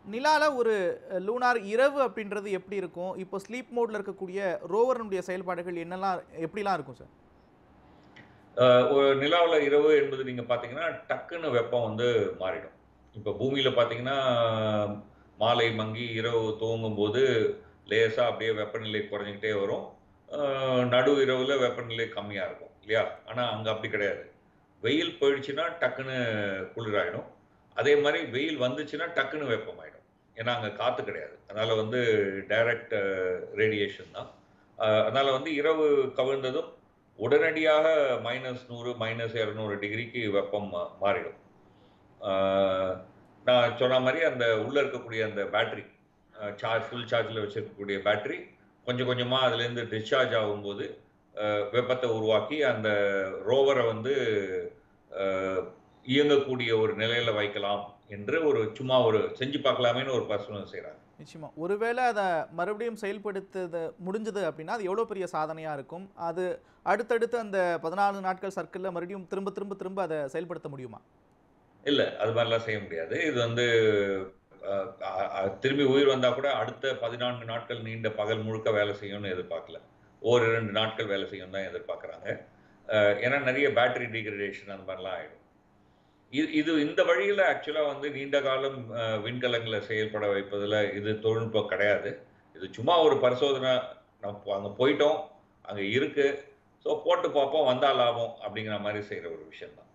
நிலால ஒரு லூனார் இரவு அப்படின்றது எப்படி இருக்கும் இப்போ ஸ்லீப் மோட்ல இருக்கக்கூடிய ரோவரனுடைய செயல்பாடுகள் என்னெல்லாம் எப்படிலாம் இருக்கும் சார் அஹ் ஒரு நிலாவில் இரவு என்பது நீங்கள் பார்த்தீங்கன்னா டக்குன்னு வெப்பம் வந்து மாறிடும் இப்போ பூமியில் பார்த்தீங்கன்னா மாலை மங்கி இரவு துவங்கும் போது லேசாக அப்படியே வெப்பநிலை குறைஞ்சிக்கிட்டே வரும் அஹ் நடு இரவில் வெப்பநிலை கம்மியாக இருக்கும் இல்லையா ஆனால் அங்கே அப்படி கிடையாது வெயில் போயிடுச்சுன்னா டக்குன்னு குளிராயிடும் அதே மாதிரி வெயில் வந்துச்சுன்னா டக்குன்னு வெப்பமாயிடும் ஏன்னா அங்கே காற்று கிடையாது அதனால் வந்து டைரக்ட் ரேடியேஷன் தான் அஹ் அதனால வந்து இரவு கவிழ்ந்ததும் உடனடியாக மைனஸ் நூறு மைனஸ் இரநூறு டிகிரிக்கு வெப்பம் மா- மாறிடும் ஆஹ் நான் சொன்ன மாதிரி அந்த உள்ள இருக்கக்கூடிய அந்த பேட்டரி சார்ஜ் ஃபுல் சார்ஜில் வச்சிருக்கக்கூடிய பேட்டரி கொஞ்சம் கொஞ்சமாக அதுலேருந்து டிஸ்சார்ஜ் ஆகும்போது ஆஹ் வெப்பத்தை உருவாக்கி அந்த ரோவரை வந்து ஆஹ் இயங்கக்கூடிய ஒரு நிலையில வைக்கலாம் என்று ஒரு சும்மா ஒரு செஞ்சு பார்க்கலாமேன்னு ஒரு பர்சனல் செய்கிறாங்க நிச்சயமா ஒருவேளை அதை மறுபடியும் செயல்படுத்துது முடிஞ்சது அப்படின்னா அது எவ்வளோ பெரிய சாதனையாக இருக்கும் அது அடுத்தடுத்து அந்த பதினாலு நாட்கள் சர்க்கிளில் மறுபடியும் திரும்ப திரும்ப திரும்ப அதை செயல்படுத்த முடியுமா இல்லை அது மாதிரிலாம் செய்ய முடியாது இது வந்து அஹ், அ- அ- திரும்பி உயிர் வந்தால் கூட அடுத்த பதினான்கு நாட்கள் நீண்ட பகல் முழுக்க வேலை செய்யும்னு எதிர்பார்க்கல ஒரு ரெண்டு நாட்கள் வேலை செய்யும் தான் எதிர்பார்க்குறாங்க ஏன்னா நிறைய பேட்டரி டிகிரடேஷன் அந்த மாதிரிலாம் ஆகிடும் இது இது இந்த வழியில் ஆக்சுவலாக வந்து நீண்ட காலம் அஹ், விண்கலங்களை செயல்பட வைப்பதில் இது தொழில்நுட்பம் கிடையாது இது சும்மா ஒரு பரிசோதனை நம்ம அங்கே போயிட்டோம் அங்கே இருக்கு ஸோ போட்டு பார்ப்போம் வந்தால் லாபம் அப்படிங்கிற மாதிரி செய்கிற ஒரு விஷயம் தான்